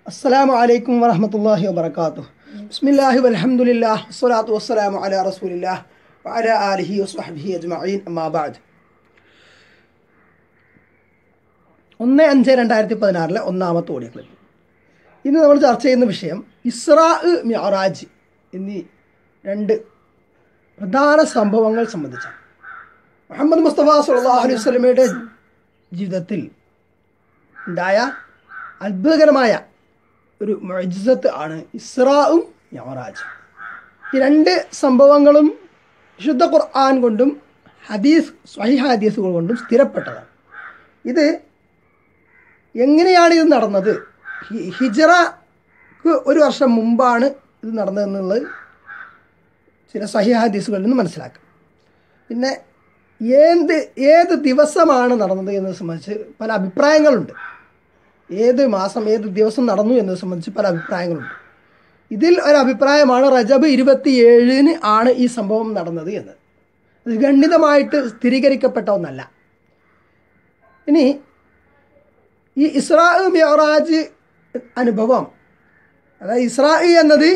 السلام عليكم ورحمة الله وبركاته بسم الله والحمد لله والصلاة والسلام على رسول الله وعلى آله وصحبه أجمعين أما بعد ഒന്ന് അഞ്ച് രണ്ടായിരത്തി പതിനാറിലെ ഒന്നാമത്തെ ഓഡിയോ ക്ലിപ്പ് ഇന്ന് നമ്മൾ ചർച്ച ചെയ്യുന്ന വിഷയം ഇസ്രാ മിയറാജ് എന്നീ രണ്ട് പ്രധാന സംഭവങ്ങൾ സംബന്ധിച്ചാണ് മുഹമ്മദ് മുസ്തഫ സുല്ലാഹു അലൈഹി സ്വലമയുടെ ജീവിതത്തിൽ ഉണ്ടായ അത്ഭുതകരമായ ഒരു മൊജിസത്ത് ആണ് ഇസ്രാവും യവറാജും ഈ രണ്ട് സംഭവങ്ങളും വിശുദ്ധ ഖുർആൻ കൊണ്ടും ഹദീസ് സ്വഹി ഹദീസുകൾ കൊണ്ടും സ്ഥിരപ്പെട്ടതാണ് ഇത് എങ്ങനെയാണ് ഇത് നടന്നത് ഹി- ഹിജറക്ക് ഒരു വർഷം മുമ്പാണ് ഇത് നടന്നതെന്നുള്ളത് ചില സഹി ഹദീസുകളിൽ നിന്ന് മനസ്സിലാക്കാം പിന്നെ ഏത് ഏത് ദിവസമാണ് നടന്നത് എന്നത് സംബന്ധിച്ച് പല അഭിപ്രായങ്ങളുണ്ട് ഏത് മാസം ഏത് ദിവസം നടന്നു എന്നത് സംബന്ധിച്ച് പല അഭിപ്രായങ്ങളുണ്ട് ഇതിൽ ഒരു അഭിപ്രായമാണ് റജബ് ഇരുപത്തിയേഴിന് ആണ് ഈ സംഭവം നടന്നത് എന്ന് അത് ഗണ്ഡിതമായിട്ട് സ്ഥിരീകരിക്കപ്പെട്ട ഒന്നല്ല ഇനി ഈ ഇസ്രാ മിയറാജ് അനുഭവം അതായത് ഇസ്രാ എന്നത്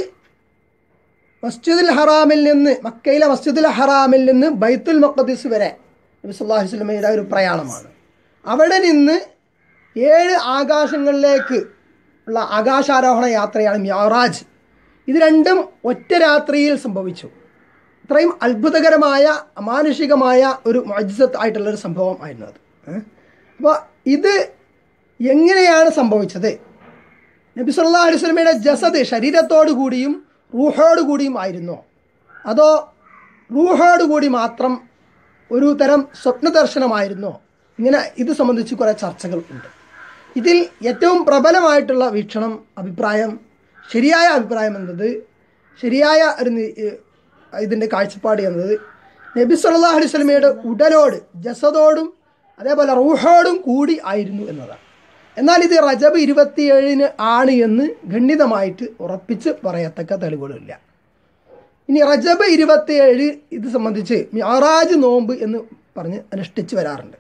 മസ്ജിദുൽ ഹറാമിൽ നിന്ന് മക്കയിലെ മസ്ജിദുൽ ഹറാമിൽ നിന്ന് ബൈത്തുൽ മഖദ്ദിസ് വരെ നബി സല്ലല്ലാഹു അലൈഹി വസല്ലമയുടെ ഒരു പ്രയാണമാണ് അവിടെ നിന്ന് ഏഴ് ആകാശങ്ങളിലേക്ക് ഉള്ള ആകാശാരോഹണ യാത്രയാണ് മിയറാജ് ഇത് രണ്ടും ഒറ്റ രാത്രിയിൽ സംഭവിച്ചു ഇത്രയും അത്ഭുതകരമായ അമാനുഷികമായ ഒരു മജ്സത്ത് ആയിട്ടുള്ള ഒരു സംഭവം ആയിരുന്നു അത് അപ്പോൾ ഇത് എങ്ങനെയാണ് സംഭവിച്ചത് നബി സല്ലല്ലാഹു അലൈഹി വസല്ലമയുടെ ജസദ് ശരീരത്തോടു കൂടിയും റൂഹോടു കൂടിയും ആയിരുന്നോ അതോ റൂഹോടു കൂടി മാത്രം ഒരു തരം സ്വപ്ന ദർശനമായിരുന്നോ ഇങ്ങനെ ഇത് സംബന്ധിച്ച് കുറേ ചർച്ചകൾ ഉണ്ട് ഇതിൽ ഏറ്റവും പ്രബലമായിട്ടുള്ള വീക്ഷണം അഭിപ്രായം ശരിയായ അഭിപ്രായം എന്നത് ശരിയായ ഒരു നി- ഏഹ് ഇതിൻ്റെ കാഴ്ചപ്പാട് എന്നത് നബി സല്ലല്ലാഹു അലൈഹി വസല്ലമയുടെ ഉടലോട് ജസദോടും അതേപോലെ റൂഹോടും കൂടി ആയിരുന്നു എന്നതാണ് എന്നാൽ ഇത് റജബ് ഇരുപത്തിയേഴിന് ആണ് എന്ന് ഖണ്ഡിതമായിട്ട് ഉറപ്പിച്ച് പറയത്തക്ക തെളിവുകളില്ല ഇനി റജബ് ഇരുപത്തിയേഴ് ഇത് സംബന്ധിച്ച് മിറാജ് നോമ്പ് എന്ന് പറഞ്ഞ് അനുഷ്ഠിച്ച് വരാറുണ്ട്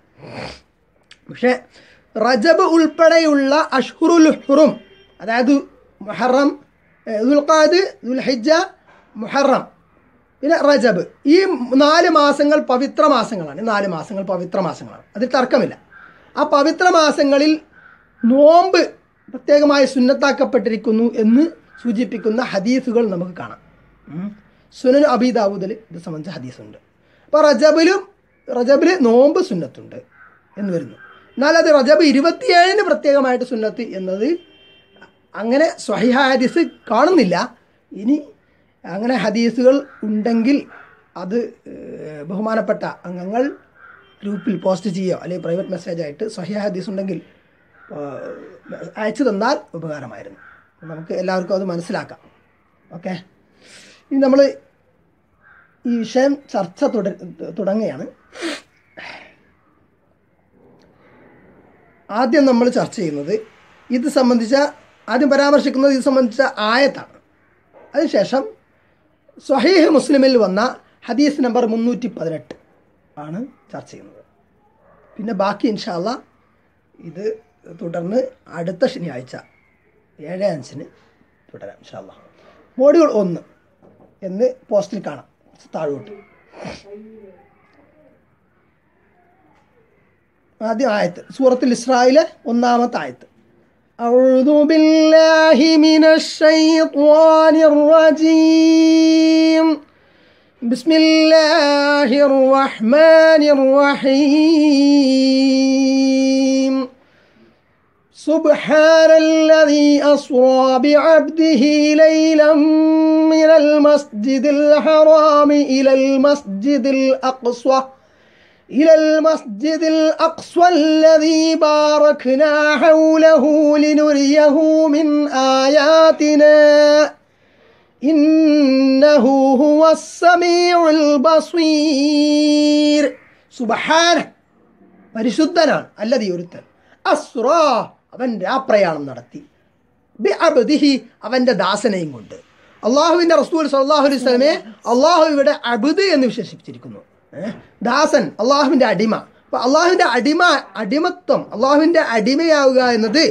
പക്ഷേ റജബ് ഉൾപ്പെടെയുള്ള അഷ്ഹുറുൽ ഹുറും അതായത് മുഹറം ഏഹ് ദുൽഖാദ് ദുൽഹിജ മുഹറം പിന്നെ റജബ് ഈ നാല് മാസങ്ങൾ പവിത്ര മാസങ്ങളാണ് ഈ നാല് മാസങ്ങൾ പവിത്ര മാസങ്ങളാണ് അതിൽ തർക്കമില്ല ആ പവിത്ര മാസങ്ങളിൽ നോമ്പ് പ്രത്യേകമായി സുന്നത്താക്കപ്പെട്ടിരിക്കുന്നു എന്ന് സൂചിപ്പിക്കുന്ന ഹദീസുകൾ നമുക്ക് കാണാം ഉം. സുനൻ അബിദാവൂദിൽ ഇത് സംബന്ധിച്ച ഹദീസുണ്ട് അപ്പോൾ റജബിലും റജബിൽ നോമ്പ് സുന്നത്തുണ്ട് എന്ന് വരുന്നു എന്നാൽ അത് റജബ് ഇരുപത്തിയേഴിന് പ്രത്യേകമായിട്ട് സുന്നത്ത് എന്നത് അങ്ങനെ സ്വഹിഹ ഹദീസ് കാണുന്നില്ല ഇനി അങ്ങനെ ഹദീസുകൾ ഉണ്ടെങ്കിൽ അത് ഏഹ്, ബഹുമാനപ്പെട്ട അംഗങ്ങൾ ഗ്രൂപ്പിൽ പോസ്റ്റ് ചെയ്യുകയോ അല്ലെങ്കിൽ പ്രൈവറ്റ് മെസ്സേജ് ആയിട്ട് സ്വഹിഹ ഹദീസ് ഉണ്ടെങ്കിൽ ഏഹ്, അയച്ചു തന്നാൽ ഉപകാരമായിരുന്നു നമുക്ക് എല്ലാവർക്കും അത് മനസ്സിലാക്കാം ഓക്കെ ഇനി നമ്മൾ ഈ വിഷയം ചർച്ച തുട തുടങ്ങുകയാണ് ആദ്യം നമ്മൾ ചർച്ച ചെയ്യുന്നത് ഇത് സംബന്ധിച്ച ആദ്യം പരാമർശിക്കുന്നത് ഇത് സംബന്ധിച്ച ആയത്താണ് അതിനുശേഷം സ്വഹീഹ് മുസ്ലിമിൽ വന്ന ഹദീസ് നമ്പർ മുന്നൂറ്റി പതിനെട്ട് ആണ് ചർച്ച ചെയ്യുന്നത് പിന്നെ ബാക്കി ഇൻഷാല്ല ഇത് തുടർന്ന് അടുത്ത ശനിയാഴ്ച ഏഴ് അഞ്ചിന് തുടരാം ഇൻഷാല്ല മോഡ്യൂൾ ഒന്ന് എന്ന് പോസ്റ്റിൽ കാണാം കുറച്ച് താഴോട്ട് ആദ്യം ആയത്ത് സൂറത്തുൽ ഇസ്രായിലെ ഒന്നാമത്തെ ആയത്ത് أعوذ بالله من الشيطان الرجيم بسم الله الرحمن الرحيم سبحان الذي أسرى بعبده ليلا من المسجد الحرام إلى المسجد الأقصى إلى المسجد الأقصى الذي باركنا حوله لنريه من آياتنا إنه هو السميع البصير سبحانه പരിശുദ്ധനാണ് അല്ലതി ഒരുത്തൻ അസ്രാ അവൻ രാപ്രയാണം നടത്തി ബി അബ്ദിഹി അവൻ്റെ ദാസനെയും കൊണ്ട് അള്ളാഹുവിൻ്റെ റസൂൽ സല്ലാഹു അലൈഹി സ്വലമെ അള്ളാഹു ഇവിടെ അബുദ് എന്ന് വിശേഷിപ്പിച്ചിരിക്കുന്നു ഏ? ദാസൻ അള്ളാഹുവിൻ്റെ അടിമ അപ്പോൾ അള്ളാഹുവിൻ്റെ അടിമ അടിമത്വം അള്ളാഹുവിൻ്റെ അടിമയാവുക എന്നത്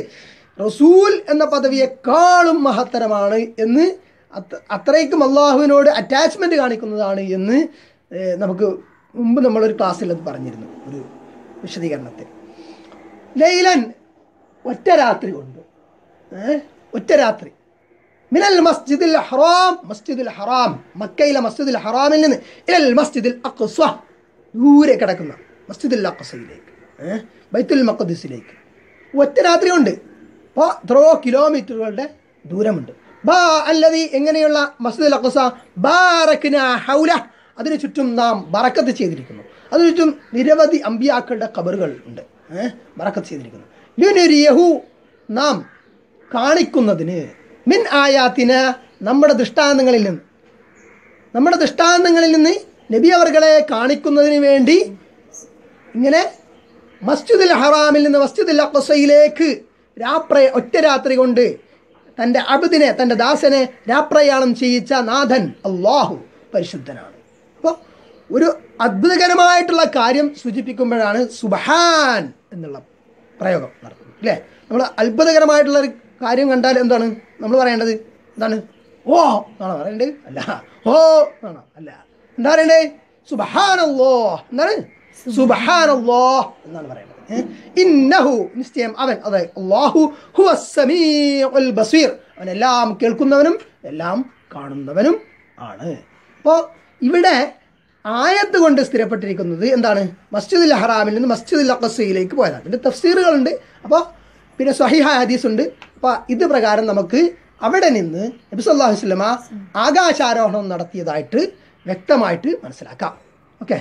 റസൂൽ എന്ന പദവിയെക്കാളും മഹത്തരമാണ് എന്ന് അത്ര അത്രയ്ക്കും അള്ളാഹുവിനോട് അറ്റാച്ച്മെൻറ്റ് കാണിക്കുന്നതാണ് എന്ന് ഏഹ്, നമുക്ക് മുമ്പ് നമ്മളൊരു ക്ലാസ്സിൽ അത് പറഞ്ഞിരുന്നു ഒരു വിശദീകരണത്തിൽ ലൈലൻ ഒറ്റ രാത്രി കൊണ്ട് ഏ? ഒറ്റ രാത്രി മിനൽ മസ്ജിദിൽ ഹറാം മസ്ജിദുൽ ഹറാം മക്കയിലെ മസ്ജിദുൽ ഹറാമിൽ നിന്ന് ഇലൽ മസ്ജിദിൽ അഖ്സ ദൂരെ കിടക്കുന്ന മസ്ജിദുൽ അഖ്സയിലേക്ക് ഏ? ബൈത്തുൽ മഖദ്സിലേക്ക് ഒറ്റ രാത്രി കൊണ്ട് അപ്പോൾ എത്രയോ കിലോമീറ്ററുകളുടെ ദൂരമുണ്ട് ബാ അല്ലതി എങ്ങനെയുള്ള മസ്ജിദുൽ അഖ്സ ബാറക്ന ഹൗല അതിനു ചുറ്റും നാം ബറക്കത്ത് ചെയ്തിരിക്കുന്നു അതിനു ചുറ്റും നിരവധി അമ്പിയാക്കളുടെ ഖബറുകൾ ഉണ്ട് ഏഹ് ബറക്കത്ത് ചെയ്തിരിക്കുന്നു ലുനുരിയഹു നാം കാണിക്കുന്നതിന് മിൻ ആയാത്തിന് നമ്മുടെ ദൃഷ്ടാന്തങ്ങളിൽ നിന്ന് നമ്മുടെ ദൃഷ്ടാന്തങ്ങളിൽ നിന്ന് നബി അവർകളെ കാണിക്കുന്നതിന് വേണ്ടി ഇങ്ങനെ മസ്ജിദുൽ ഹറാമിൽ നിന്ന് മസ്ജിദുൽ അഖസയിലേക്ക് രാപ്ര ഒറ്റ രാത്രി കൊണ്ട് തൻ്റെ അബുദിനെ തൻ്റെ ദാസനെ രാപ്രയാണം ചെയ്യിച്ച നാഥൻ അള്ളാഹു പരിശുദ്ധനാണ് അപ്പോൾ ഒരു അത്ഭുതകരമായിട്ടുള്ള കാര്യം സൂചിപ്പിക്കുമ്പോഴാണ് സുബഹാൻ എന്നുള്ള പ്രയോഗം നടത്തുന്നത് അല്ലേ നമ്മൾ അത്ഭുതകരമായിട്ടുള്ള ഒരു കാര്യം കണ്ടാൽ എന്താണ് നമ്മൾ പറയേണ്ടത് എന്താണ് ഓ എന്നാണോ പറയേണ്ടത് അല്ല ഓ എന്നാണോ അല്ല എന്താ പറയണ്ടേ സുബഹാനല്ലോ എന്താണ് സുബഹാനല്ലോ എന്നാണ് പറയേണ്ടത് ഏ? ഇന്നഹു നിശ്ചയം അവൻ അതെ അള്ളാഹു ഹുവ സമീഉൽ ബസീർ അവൻ എല്ലാം കേൾക്കുന്നവനും എല്ലാം കാണുന്നവനും ആണ് അപ്പോൾ ഇവിടെ ആയത്ത് കൊണ്ട് സ്ഥിരപ്പെട്ടിരിക്കുന്നത് എന്താണ് മസ്ജിദുൽ ഹറാമിൽ നിന്ന് മസ്ജിദുൽ അഖസയിലേക്ക് പോയതാണ് പിന്നെ തഫ്സീറുകളുണ്ട് അപ്പോൾ പിന്നെ സ്വഹിഹ ഹദീസ് ഉണ്ട് അപ്പോൾ ഇത് പ്രകാരം നമുക്ക് അവിടെ നിന്ന് നബി സല്ലല്ലാഹു അലൈഹി വസല്ലമ ആകാശാരോഹണം നടത്തിയതായിട്ട് വ്യക്തമായിട്ട് മനസ്സിലാക്കാം ഓക്കെ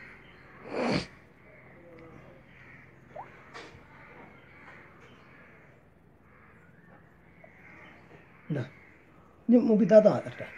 ഇനി മുബിതാത്ത ആകട്ടെ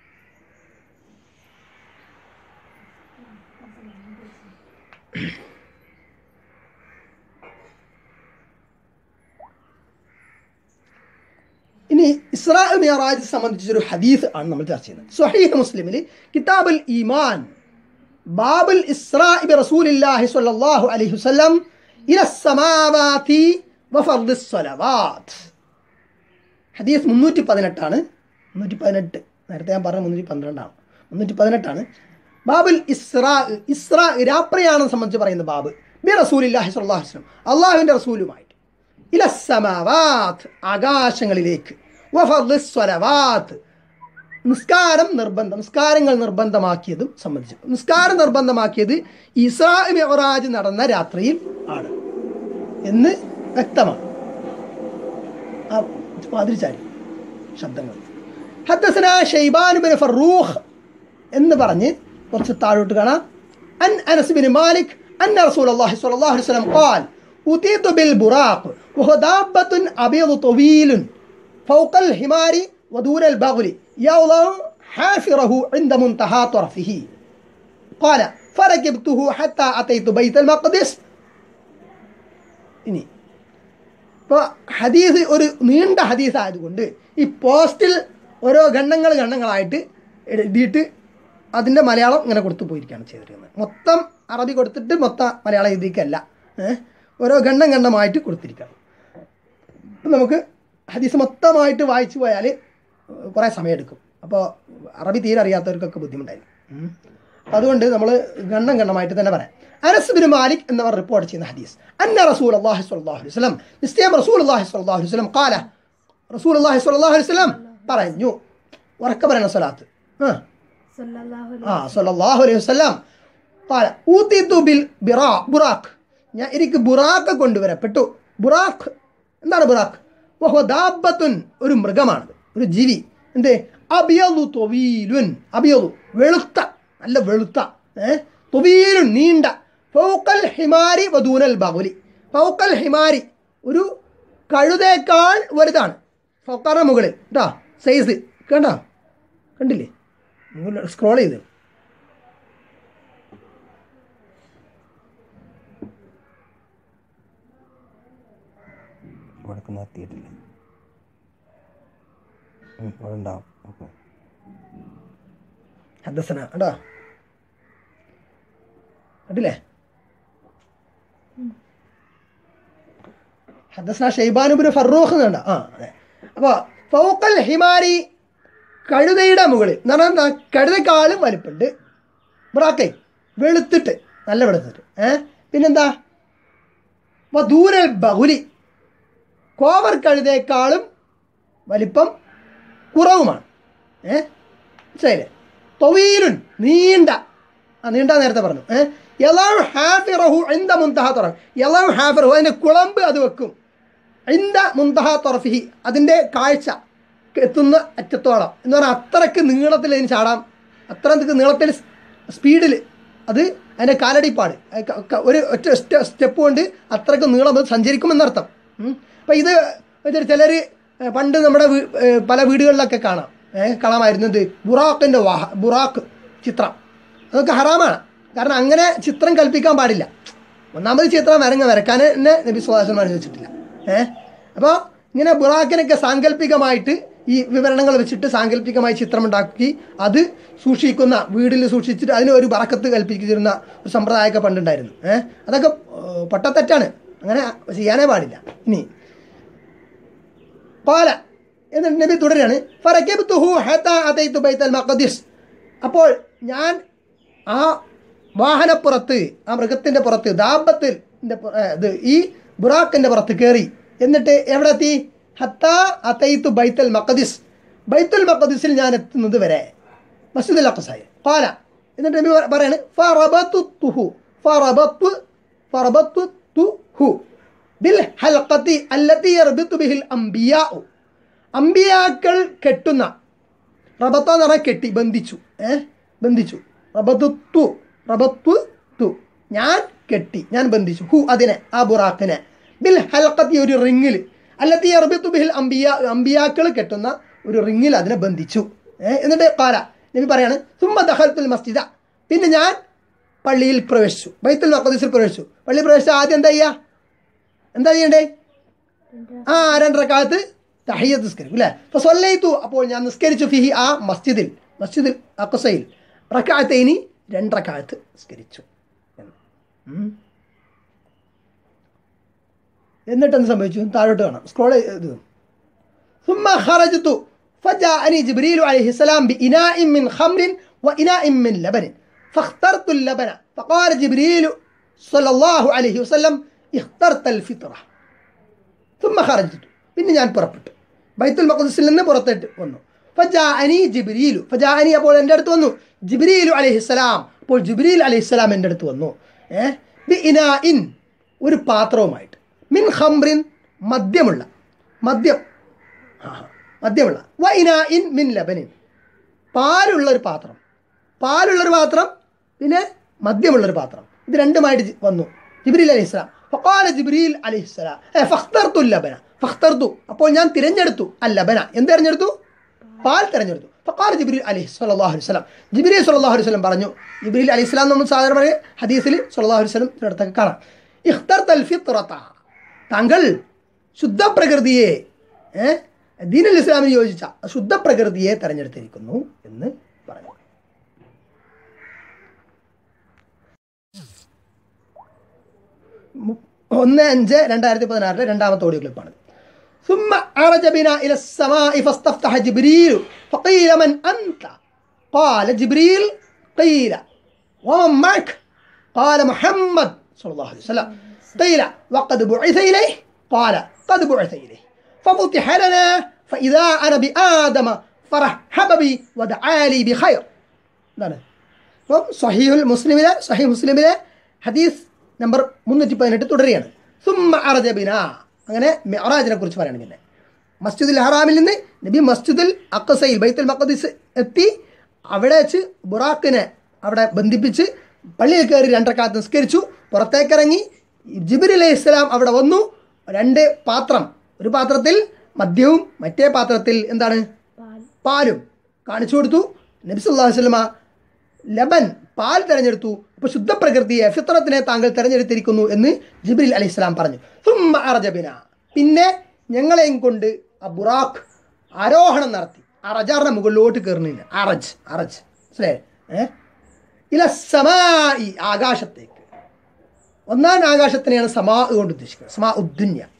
ഇനി ഇസ്രാ മിയറാജ് സംബന്ധിച്ചൊരു ഹദീസ് ആണ് നമ്മൾ ചർച്ച ചെയ്യുന്നത് സ്വഹീഹ് മുസ്ലിമിൽ കിതാബുൽ ഈമാൻ ബാബുൽ ഇസ്രാ ബി റസൂലില്ലാഹി സ്വല്ലല്ലാഹു അലൈഹി വസല്ലം ഇല സമാവാതി വഫർദ് സ്വലവാത്ത് ഹദീസ് മുന്നൂറ്റി പതിനെട്ടാണ് മുന്നൂറ്റി പതിനെട്ട് നേരത്തെ ഞാൻ പറഞ്ഞ മുന്നൂറ്റി പന്ത്രണ്ടാണ് മുന്നൂറ്റി പതിനെട്ടാണ് ബാബുൽ ഇസ്രാ ഇസ്രാ രാപ്രയാണം സംബന്ധിച്ച് പറയുന്ന ബാബ് ബി റസൂലില്ലാഹി സ്വല്ലല്ലാഹു അലൈഹി വസല്ലം അള്ളാഹുവിൻ്റെ റസൂലുമായിട്ട് ഇല സമാവാത്ത് ആകാശങ്ങളിലേക്ക് വഫർദ് സ്വലവാത്ത് നിസ്കാരം നിർബന്ധം നിസ്കാരങ്ങൾ നിർബന്ധമാക്കിയതും സംബന്ധിച്ചു നിസ്കാരം നിർബന്ധമാക്കിയത് ഇസ്രാ മെഹറാജ് നടന്ന രാത്രിയിൽ ആണ് എന്ന് വ്യക്തമാണ് ആ വാതിരിച്ചാരി ശബ്ദങ്ങൾ ഹദ്ദസന ഷെയ്ബാൻ ബിൻ ഫറൂഖ് എന്ന് പറഞ്ഞ് കുറച്ച് താഴോട്ട് കാണാം അൻ അനസ് ബിൻ മാലിക് അൻ റസൂൽ അള്ളാഹി സ്വല്ലല്ലാഹു അലൈഹി വസല്ലം ഖാൽ أتيت بالبراق وهو دابة أبيض طويل فوق الحمار ودون البغل يوضع حافره عند منتهى طرفه قال فركبته حتى أتيت بيت المقدس ഇനി ഇപ്പോൾ ഹദീസ് ഒരു നീണ്ട ഹദീസ് ആയതുകൊണ്ട് ഈ പോസ്റ്റിൽ ഓരോ ഖണ്ഡങ്ങൾ ഖണ്ഡങ്ങളായിട്ട് എഴുതിയിട്ട് അതിൻ്റെ മലയാളം ഇങ്ങനെ കൊടുത്തു പോയിരിക്കുകയാണ് ചെയ്തിരിക്കുന്നത് മൊത്തം അറബി കൊടുത്തിട്ട് മൊത്തം മലയാളം എഴുതിക്കല്ല ഏഹ് ഓരോ ഖണ്ഡം ഖണ്ഡമായിട്ട് കൊടുത്തിരിക്കുകയാണ് അപ്പം നമുക്ക് ഹദീസ് മൊത്തമായിട്ട് വായിച്ചു പോയാൽ കുറേ സമയമെടുക്കും അപ്പോൾ അറബി തീരെ അറിയാത്തവർക്കൊക്കെ ബുദ്ധിമുട്ടായിരിക്കും ഉം. അപ്പം അതുകൊണ്ട് നമ്മൾ ഖണ്ഡം ഖണ്ഡമായിട്ട് തന്നെ പറയാം അനസ് ബിൻ മാലിക് എന്നവർ റിപ്പോർട്ട് ചെയ്യുന്ന ഹദീസ് അന്ന റസൂൽ അള്ളാഹി സ്വല്ലല്ലാഹു അലൈഹി വസല്ലം നിശ്ചയം റസൂൽ അള്ളാഹി സ്വല്ലല്ലാഹു അലൈഹി വസല്ലം കാല റസൂൽ അള്ളാഹി സ്വല്ലല്ലാഹു അലൈഹി വസല്ലം പറഞ്ഞു ഉറക്കെ പറയണ സ്വലാത്ത് ആ സല്ലല്ലാഹു ആ സല്ലല്ലാഹു അലൈഹി വസല്ലം قال ഊതിതു ബിൽ ബിറാ ബുറാഖ് ഞാൻ എനിക്ക് ബുറാക്ക് കൊണ്ടുവരപ്പെട്ടു ബുറാഖ് എന്താണ് ബുറാഖ് വഹുവ ദാബത്തുൻ ഒരു മൃഗമാണ് ഒരു ജീവി എന്തേ അബിയലു തൊവീലുൻ അബിയലു വെളുത്ത നല്ല വെളുത്ത ഏ തൊവീലുൻ നീണ്ട ഫൗക്കൽ ഹിമാരി വദൂനൽ ബഹുലി ഫൗക്കൽ ഹിമാരി ഒരു കഴുതേക്കാൾ വലുതാണ് ഫൗക്കറിന് മുകളിൽ കേട്ടോ സൈസ് കണ്ടോ കണ്ടില്ലേ സ്ക്രോൾ ചെയ്ത് ഇവിടേക്കൊന്നും എത്തിയിട്ടില്ല ഉം, ഇവിടെ ഉണ്ടാവും ഓക്കെ ഹദസന കേട്ടോ കണ്ടില്ലേ ഹദസ്ന ഷെയ്ബാനുബിന് ഫറൂഖ് എന്നുണ്ട ആ അതെ അപ്പോൾ ഫൗക്കൽ ഹിമാരി കഴുതയുടെ മുകളിൽ എന്ന് പറഞ്ഞാൽ എന്താ കഴുതക്കാളും വലിപ്പുണ്ട് ബ്രാക്കൈ വെളുത്തിട്ട് നല്ല വെളുത്തിട്ട് ഏ പിന്നെന്താ വധൂരൽ ബഹുലി കോവർ കഴുതേക്കാളും വലിപ്പം കുറവുമാണ് ഏ മനസ്സിലായില്ലേ തൊവീലുൻ നീണ്ട ആ നീണ്ട നേരത്തെ പറഞ്ഞു ഏ യലാം ഹാഫിറഹു ഇന്ത മുന്തഹ തുറഫ് യലാം ഹാഫിറഹു അതിൻ്റെ കുളമ്പ് അത് വെക്കും ഇന്ത മുന്തഹ തുറഫിഹി അതിൻ്റെ കാഴ്ച എത്തുന്ന അറ്റത്തോളം എന്ന് പറഞ്ഞാൽ അത്രയ്ക്ക് നീളത്തിൽ അതിന് ചാടാം അത്രയ്ക്ക് നീളത്തിൽ സ്പീഡിൽ അത് അതിൻ്റെ കാലടിപ്പാട് അത് ക- ക- ഒരു ഒറ്റ സ്റ്റെപ്പ് കൊണ്ട് അത്രയ്ക്ക് നീളം അത് സഞ്ചരിക്കുമെന്നർത്ഥം അപ്പം ഇത് ഇതൊരു ചിലർ പണ്ട് നമ്മുടെ വീ- ഏ, പല വീടുകളിലൊക്കെ കാണാം ഏഹ് കാണാമായിരുന്നത് ബുറാക്കിൻ്റെ വാഹ ബുറാക്ക് ചിത്രം അതൊക്കെ ഹറാമാണ് കാരണം അങ്ങനെ ചിത്രം കൽപ്പിക്കാൻ പാടില്ല ഒന്നാമത് ചിത്രം വരങ്ങ വരക്കാൻ തന്നെ നബി സുഹാസന്മാർ വെച്ചിട്ടില്ല ഏഹ് അപ്പോൾ ഇങ്ങനെ ബുറാക്കിനൊക്കെ സാങ്കല്പികമായിട്ട് ഈ വിവരണങ്ങൾ വെച്ചിട്ട് സാങ്കല്പികമായി ചിത്രം ഉണ്ടാക്കി അത് സൂക്ഷിക്കുന്ന വീടിൽ സൂക്ഷിച്ചിട്ട് അതിന് ഒരു ബറക്കത്ത് കൽപ്പിച്ചിരുന്ന ഒരു സമ്പ്രദായമൊക്കെ പണ്ടുണ്ടായിരുന്നു ഏഹ് അതൊക്കെ ഏഹ്, പൊട്ടത്തെറ്റാണ് അങ്ങനെ ചെയ്യാനേ പാടില്ല ഇനി പാല എന്നിട്ട് നബി തുടരുകയാണ് ഫറക്കിബ്തുഹു ഹത്താ അതൈതു ബൈത്തൽ മഖദിസ് അപ്പോൾ ഞാൻ ആ വാഹനപ്പുറത്ത് ആ മൃഗത്തിൻ്റെ പുറത്ത് ദാബത്തിൽ ഇത് ഈ ബുറാക്കിൻ്റെ പുറത്ത് കയറി എന്നിട്ട് എവിടെ എത്തി ഹത്താ അതൈത്തു ബൈത്തൽ മഖദിസ് ബൈത്തുൽ മഖദിസിൽ ഞാൻ എത്തുന്നത് വരെ മസ്ജിദുൽ അഖസായി പാല എന്നിട്ട് നബി പറ- പറയാണ് ഫറബത്തുഹു ഫറബത്തു ഫറബത്തുഹു ബിൽ ഹൽഖത്തി അല്ലത്തി യർബിത്തു ബിഹിൽ അംബിയാഉ അംബിയാക്കൾ കെട്ടുന്ന റബത്ത എന്ന് പറഞ്ഞാൽ കെട്ടി ബന്ധിച്ചു ഏ ബന്ധിച്ചു റബത്തു റബത്തു തു ഞാൻ കെട്ടി ഞാൻ ബന്ധിച്ചു ഹു അതിനെ ആ ബുറാക്കിനെ ബിൽ ഹൽക്കത്തി ഒരു റിങ്ങിൽ അല്ലത്തി അറബിത്തു ബിഹിൽ അംബിയ അംബിയാക്കൾ കെട്ടുന്ന ഒരു റിങ്ങിൽ അതിനെ ബന്ധിച്ചു ഏ എന്നിട്ട് പാല നബി പറയാണ് സുമ്മ ദഹൽത്തുൽ മസ്ജിദ പിന്നെ ഞാൻ പള്ളിയിൽ പ്രവേശിച്ചു ബൈത്തുൽ മഖദീസിൽ പ്രവേശിച്ചു പള്ളിയിൽ പ്രവേശിച്ച ആദ്യം എന്താ ചെയ്യുക എന്താ ചെയ്യണ്ടേ ആ രണ്ടരക്കാലത്ത് തഹയ്യത്ത് നിസ്കരിക്കും അല്ലേ അപ്പോൾ സൊല്ലൈത്തു അപ്പോൾ ഞാൻ നിസ്കരിച്ചു ഫിഹി ആ മസ്ജിദിൽ മസ്ജിദിൽ അക്കുസയിൽ റക്കാഴത്തേനി രണ്ടരക്കാലത്ത് നിസ്കരിച്ചു എന്ന്. ഉം. എന്നിട്ട് എന്ത് സംഭവിച്ചു താഴോട്ട് കാണാം സ്ക്രോൾ ഇത് ثم خرجت فجاءني جبريل عليه السلام بإناء من خمر وإناء من لبن فاخترت اللبن فقال جبريل صلى الله عليه وسلم اخترت الفطرة ثم خرجت പിന്നെ ഞാൻ പുറപ്പെട്ടു ബൈത്തുൽ മഖദസിൽ നിന്ന് പുറത്തേട്ട് വന്നു ഫജാഅനി ജിബ്രീലു ഫജാഅനി അപ്പോൾ എൻ്റെ അടുത്ത് വന്നു ജിബ്രീലു അലൈഹിസ്സലാം അപ്പോൾ ജിബ്രീൽ അലൈഹിസ്സലാം എൻ്റെ അടുത്ത് വന്നു ഏ ബി ഇനാഇൻ ഒരു പാത്രവുമായിട്ട് മിൻ ഖംറിൻ മദ്യമുള്ള മദ്യം ആ, മദ്യമുള്ള വ ഇനാഇൻ മിൻ ലബനിൻ പാലുള്ള ഒരു പാത്രം പാലുള്ളൊരു പാത്രം പിന്നെ മദ്യമുള്ളൊരു പാത്രം ഇത് രണ്ടുമായിട്ട് ജി- വന്നു ജിബ്രീൽ അലൈഹി സ്വലാം ഫഖാല ജിബ്രീൽ അലൈഹി സ്വലാം ഏ ഫഖ്തർതു ലബന ഫഖ്തർതു അപ്പോൾ ഞാൻ തിരഞ്ഞെടുത്തു അൽ ലബന എന്ത് തിരഞ്ഞെടുത്തു പാൽ തിരഞ്ഞെടുത്തു ഫഖാല ജിബ്രീൽ അലൈഹി സ്വല്ലല്ലാഹു അലൈഹി വസല്ലം ജിബ്രീൽ സ്വല്ലല്ലാഹു അലൈഹി വസല്ലം പറഞ്ഞു ജിബ്രീൽ അലൈഹി സ്വലാം നമ്മൾ സാധാരണ പറയും ഹദീസിൽ സ്വല്ലല്ലാഹു അലൈഹി വസല്ലം അടുത്തൊക്കെ കാണാം ഇഖ്തർതൽ ഫിത്രത താങ്കൾ ശുദ്ധ പ്രകൃതിയെ ഏ ദീനുൽ ഇസ്ലാമിന് യോജിച്ച ശുദ്ധ പ്രകൃതിയെ തെരഞ്ഞെടുത്തിരിക്കുന്നു എന്ന് പറഞ്ഞു മു- ഒന്ന് അഞ്ച് രണ്ടായിരത്തി പതിനാറിലെ രണ്ടാമത്തെ ഓഡിയോ ക്ലിപ്പാണ് ثم عرج بنا إلى السماء فاستفتح جبريل فقيل من أنت قال جبريل قيل ومن معك قال محمد صلى الله عليه وسلم قيل وقد بعث إليه قال قد بعث إليه ففتح لنا فإذا أنا بآدم فرحب بي ودعا لي بخير എന്താണ് അപ്പം സഹീഹുൽ മുസ്ലിമിലെ സഹീ മുസ്ലിമിലെ ഹദീസ് നമ്പർ മുന്നൂറ്റി പതിനെട്ട് തുടരുകയാണ് സുമ്മ അറജബിന അങ്ങനെ മെഹറാജിനെ കുറിച്ച് പറയണം പിന്നെ മസ്ജിദുൽ ഹറാമിൽ നിന്ന് നബി മസ്ജിദുൽ അക്കസയിൽ ബൈത്തുൽ മഖദീസ് എത്തി അവിടെ വെച്ച് ബുറാക്കിനെ അവിടെ ബന്ധിപ്പിച്ച് പള്ളിയിൽ കയറി രണ്ടരക്കാലത്ത് നിസ്കരിച്ചു പുറത്തേക്കിറങ്ങി ജിബിർ അലൈഹി ഇസ്ലാം അവിടെ വന്നു രണ്ട് പാത്രം ഒരു പാത്രത്തിൽ മദ്യവും മറ്റേ പാത്രത്തിൽ എന്താണ് പാലും കാണിച്ചു കൊടുത്ു നബി സല്ലല്ലാഹു അലൈഹി വസല്ലമ ലബൻ പാൽ തിരഞ്ഞെടുത്തു അപ്പോൾ ശുദ്ധ പ്രകൃതിയെ ഫിത്രത്തിനെ താങ്കൾ തിരഞ്ഞെടുത്തിരിക്കുന്നു എന്ന് ജിബ്രിൽ അലൈഹി സ്വലാം പറഞ്ഞു സുമ്മ അറജബിന പിന്നെ ഞങ്ങളെയും കൊണ്ട് ആ ബുറാഖ് ആരോഹണം നടത്തി അറജാറിന്റെ മുകളിലോട്ട് കയറുന്നില്ല അറജ് അറജ് മനസ്സിലായേ ഏ ഇല സമായി ആകാശത്തേക്ക് ഒന്നാം ആകാശത്തിനെയാണ് സമാ കൊണ്ട് ഉദ്ദേശിക്കുന്നത് സമാ ഉദ്ദുന്യ ഇതാ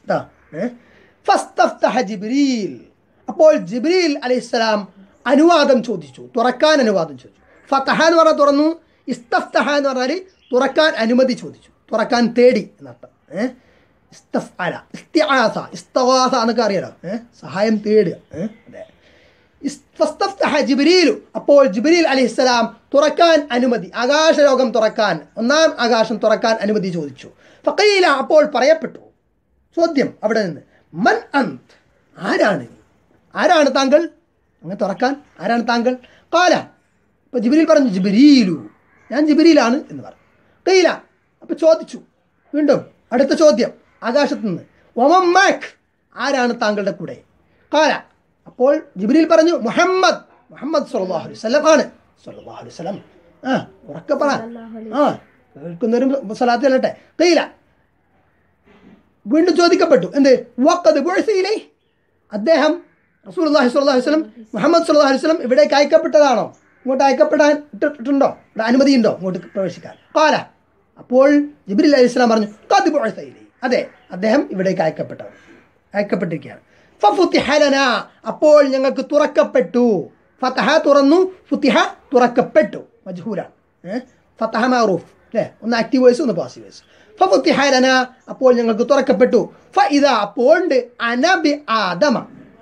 ഏ? ഫസ്തഫ്തഹ ജിബ്രീൽ അപ്പോൾ ജിബ്രീൽ അലൈഹിസ്സലാം അനുവാദം ചോദിച്ചു തുറക്കാൻ അനുവാദം ചോദിച്ചു ഫതഹ എന്ന് പറഞ്ഞാൽ തുറന്നു ഇസ്തഫ്തഹ എന്ന് പറഞ്ഞാൽ തുറക്കാൻ അനുമതി ചോദിച്ചു തുറക്കാൻ തേടി എന്നർത്ഥം ഏഹ് ഇസ്തഫ്അല ഇസ്തിആസ ഇസ്തവാസ എന്നൊക്കെ അറിയാലോ ഏഹ് സഹായം തേടുക ഏഹ് അതെ ഇസ്- ഫസ്തഫ്തഹ ജിബ്രീലു അപ്പോൾ ജിബ്രീൽ അലൈഹിസ്സലാം തുറക്കാൻ അനുമതി ആകാശലോകം തുറക്കാൻ ഒന്നാം ആകാശം തുറക്കാൻ അനുമതി ചോദിച്ചു ഫക്കീല അപ്പോൾ പറയപ്പെട്ടു ചോദ്യം അവിടെ നിന്ന് മൻ അന്ത് ആരാണ് നീ? ആരാണ് താങ്കൾ അങ്ങനെ തുറക്കാൻ ആരാണ് താങ്കൾ കാല ഇപ്പൊ ജിബിരിൽ പറഞ്ഞു ജിബിരീലു ഞാൻ ജിബിരിയിലാണ് എന്ന് പറഞ്ഞു കയ്യില അപ്പൊ ചോദിച്ചു വീണ്ടും അടുത്ത ചോദ്യം ആകാശത്ത് നിന്ന് ഒമം മാക് ആരാണ് താങ്കളുടെ കൂടെ കാല അപ്പോൾ ജിബിരിൽ പറഞ്ഞു മുഹമ്മദ് മുഹമ്മദ് സല്ലല്ലാഹു അലൈഹി വസല്ലം ആണ് സല്ലല്ലാഹു അലൈഹി വസല്ലം ആ ഉറക്കെ പറ ആ കേൾക്കുന്നവരും സ്വലാത്ത് ചെല്ലട്ടെ കയ്യില വീണ്ടും ചോദിക്കപ്പെട്ടു എന്ത് വക്കത് ബുഴസിയിലെ അദ്ദേഹം റസൂൽ അള്ളാഹി സ്വല്ലല്ലാഹു അലൈഹി വസല്ലം മുഹമ്മദ് സല്ലല്ലാഹു അലൈഹി വസല്ലം ഇവിടേക്ക് അയക്കപ്പെട്ടതാണോ ഇങ്ങോട്ട് അയക്കപ്പെടാൻ ഇട്ടിട്ടുണ്ടോ ഇവിടെ അനുമതിയുണ്ടോ ഇങ്ങോട്ട് പ്രവേശിക്കാൻ കാല അപ്പോൾ ജിബ്രീൽ അലൈഹി സ്വലാം പറഞ്ഞു കത് ബുഴസയിലെ അതെ അദ്ദേഹം ഇവിടേക്ക് അയക്കപ്പെട്ടവർ അയക്കപ്പെട്ടിരിക്കുകയാണ് ഫഫുത്തിഹ ലനാ അപ്പോൾ ഞങ്ങൾക്ക് തുറക്കപ്പെട്ടു ഫതഹ തുറന്നു ഫുത്തിഹ തുറക്കപ്പെട്ടു മജ്ഹൂലാണ് ഏഹ് ഫതഹ മാറൂഫ് അല്ലേ ഒന്ന് ആക്റ്റീവ് വോയിസ് ഒന്ന് പാസീവ് വോയിസ് ഫഫുത്തിഹ ലനാ അപ്പോൾ ഞങ്ങൾക്ക് തുറക്കപ്പെട്ടു ഫ ഇതാ അപ്പോൾ ഉണ്ട് അനബി ആദമ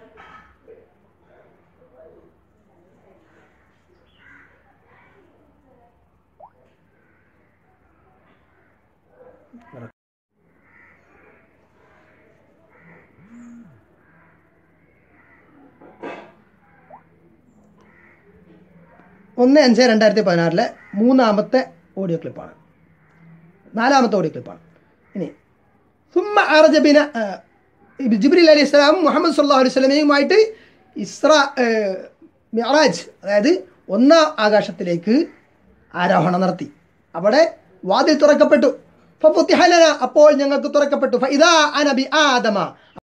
ഒന്ന് അഞ്ച് രണ്ടായിരത്തി പതിനാറിലെ മൂന്നാമത്തെ ഓഡിയോ ക്ലിപ്പാണ് നാലാമത്തെ ഓഡിയോ ക്ലിപ്പാണ് ഇനി സുമ്മ അറജബിന ജിബ്രീൽ അലി ഇസ്ലാം മുഹമ്മദ് സല്ലാ അലൈഹി സ്വലമയുമായിട്ട് ഇസ്ര മിറാജ് അതായത് ഒന്നാം ആകാശത്തിലേക്ക് ആരോഹണം നടത്തി അവിടെ വാതിൽ തുറക്കപ്പെട്ടു ഫഫുത്തിഹ ലനാ, അപ്പോൾ ഞങ്ങൾക്ക് തുറക്കപ്പെട്ടു ഫഇദാ അന ബി ആദമ